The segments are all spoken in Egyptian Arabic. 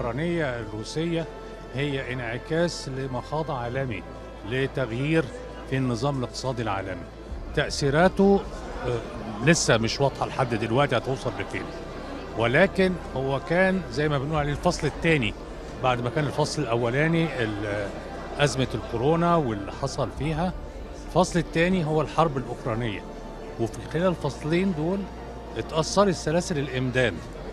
الأوكرانية الروسية هي انعكاس لمخاض عالمي لتغيير في النظام الاقتصادي العالمي تأثيراته آه، لسه مش واضحة لحد دلوقتي هتوصل لفين ولكن هو كان زي ما بنقول عليه الفصل الثاني بعد ما كان الفصل الأولاني ال- أزمة الكورونا واللي حصل فيها الفصل الثاني هو الحرب الأوكرانية وفي خلال الفصلين دول اتأثرت سلاسل الإمداد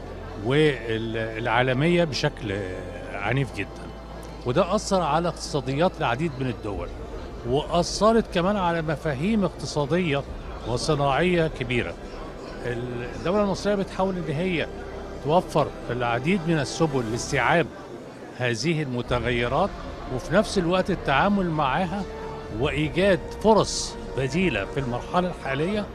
والعالمية بشكل عنيف جدا وده أثر على اقتصاديات العديد من الدول وأثرت كمان على مفاهيم اقتصادية وصناعية كبيرة الدولة المصرية بتحاول إن هي توفر العديد من السبل لاستيعاب هذه المتغيرات وفي نفس الوقت التعامل معها وإيجاد فرص بديلة في المرحلة الحالية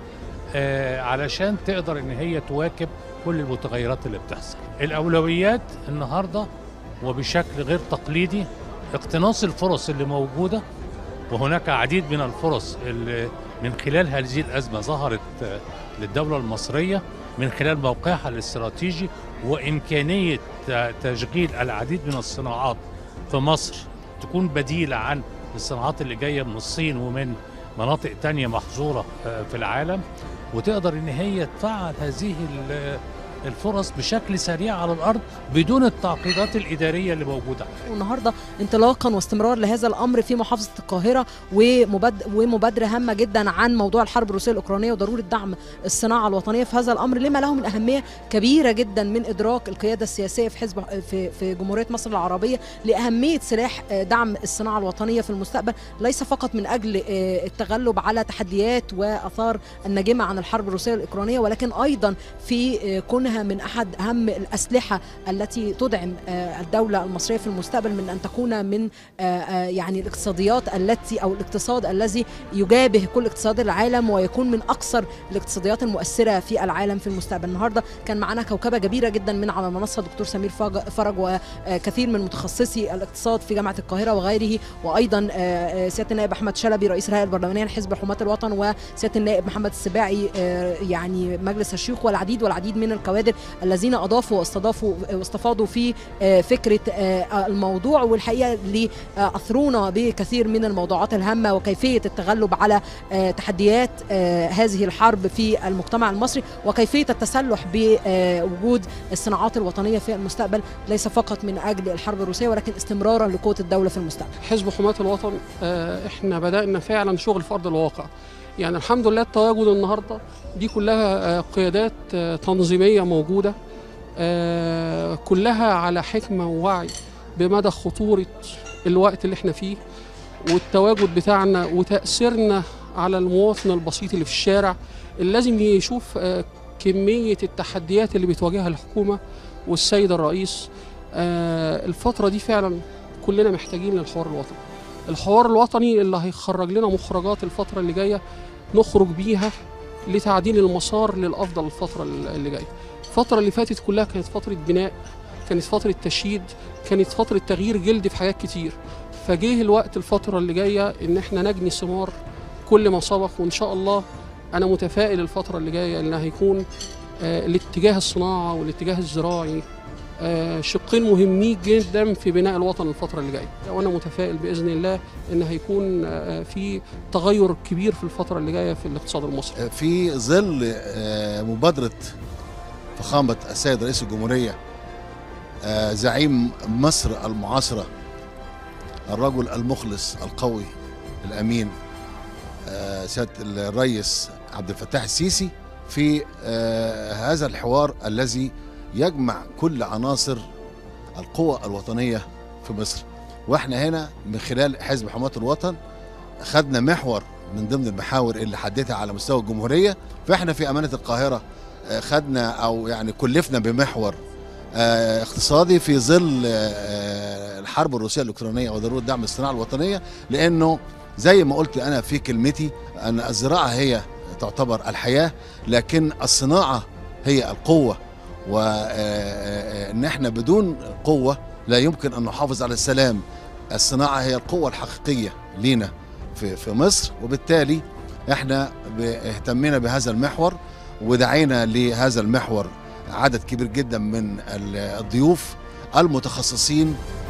آه، علشان تقدر ان هي تواكب كل المتغيرات اللي بتحصل الاولويات النهارده وبشكل غير تقليدي اقتناص الفرص اللي موجوده وهناك عديد من الفرص اللي من خلال هذه الازمه ظهرت آه، للدوله المصريه من خلال موقعها الاستراتيجي وامكانيه ت- تشغيل العديد من الصناعات في مصر تكون بديله عن الصناعات اللي جايه من الصين ومن مناطق تانية محظوره آه، في العالم وتقدر ان هي تفعل هذه ال- الفرص بشكل سريع على الارض بدون التعقيدات الاداريه اللي موجوده والنهارده انطلاقا واستمرار لهذا الامر في محافظه القاهره ومباد- ومبادره هامه جدا عن موضوع الحرب الروسيه الاوكرانيه وضروره دعم الصناعه الوطنيه في هذا الامر لما له من اهميه كبيره جدا من ادراك القياده السياسيه في حزب في في جمهوريه مصر العربيه لاهميه سلاح آه، دعم الصناعه الوطنيه في المستقبل ليس فقط من اجل آه، التغلب على تحديات واثار الناجمه عن الحرب الروسيه الاوكرانيه ولكن ايضا في آه، كونها من احد اهم الاسلحه التي تدعم آه، الدوله المصريه في المستقبل من ان تكون من آه، آه، يعني الاقتصاديات التي او الاقتصاد الذي يجابه كل اقتصاد العالم ويكون من اكثر الاقتصاديات المؤثره في العالم في المستقبل النهارده كان معنا كوكبه كبيره جدا من على المنصه دكتور سمير فج- فرج وكثير من متخصصي الاقتصاد في جامعه القاهره وغيره وايضا آه، آه، سياده النائب احمد شلبي رئيس الهيئه البرلمانيه لحزب حماه الوطن وسياده النائب محمد السباعي آه، يعني مجلس الشيوخ والعديد والعديد من الكوادر الذين اضافوا واستضافوا واستفاضوا في آه، فكره آه، الموضوع والحقيقه اللي آه، اثرونا بكثير من الموضوعات الهامه وكيفيه التغلب على آه، تحديات آه، هذه الحرب في المجتمع المصري وكيفيه التسلح بوجود الصناعات الوطنيه في المستقبل ليس فقط من اجل الحرب الروسيه ولكن استمرارا لقوه الدوله في المستقبل. حزب حماة الوطن آه، احنا بدأنا فعلا شغل في أرض الواقع يعني الحمد لله التواجد النهارده دي كلها آه، قيادات آه، تنظيمية موجودة آه، كلها على حكمة ووعي بمدى خطورة الوقت اللي احنا فيه والتواجد بتاعنا وتأثيرنا على المواطن البسيط اللي في الشارع اللي لازم يشوف آه، كمية التحديات اللي بتواجهها الحكومة والسيد الرئيس آه، الفترة دي فعلا كلنا محتاجين للحوار الوطني الحوار الوطني اللي هيخرج لنا مخرجات الفترة اللي جاية نخرج بيها لتعديل المسار للأفضل الفترة اللي جاية الفترة اللي فاتت كلها كانت فترة بناء كانت فترة تشييد كانت فترة تغيير جلد في حاجات كتير فجه الوقت الفترة اللي جاية إن احنا نجني ثمار كل ما سبق وإن شاء الله أنا متفائل الفترة اللي جاية إن هيكون آه، الاتجاه الصناعة والاتجاه الزراعي آه، شقين مهمين جدا في بناء الوطن الفترة اللي جاية وأنا متفائل بإذن الله إن هيكون آه، في تغير كبير في الفترة اللي جاية في الاقتصاد المصري في ظل آه، مبادرة فخامة السيد رئيس الجمهورية آه، زعيم مصر المعاصرة الرجل المخلص القوي الأمين آه، سيادة الرئيس عبد الفتاح السيسي في آه، هذا الحوار الذي يجمع كل عناصر القوى الوطنية في مصر واحنا هنا من خلال حزب حماة الوطن خدنا محور من ضمن المحاور اللي حددها على مستوى الجمهورية فاحنا في أمانة القاهرة آه، خدنا أو يعني كلفنا بمحور آه، اقتصادي في ظل آه، الحرب الروسية الأوكرانية وضرورة دعم الصناعة الوطنية لأنه زي ما قلت أنا في كلمتي أن الزراعة هي تعتبر الحياة لكن الصناعة هي القوة وان احنا بدون قوه لا يمكن ان نحافظ على السلام الصناعه هي القوه الحقيقيه لينا في في مصر وبالتالي احنا ب- اهتمينا بهذا المحور ودعينا لهذا المحور عدد كبير جدا من ال- الضيوف المتخصصين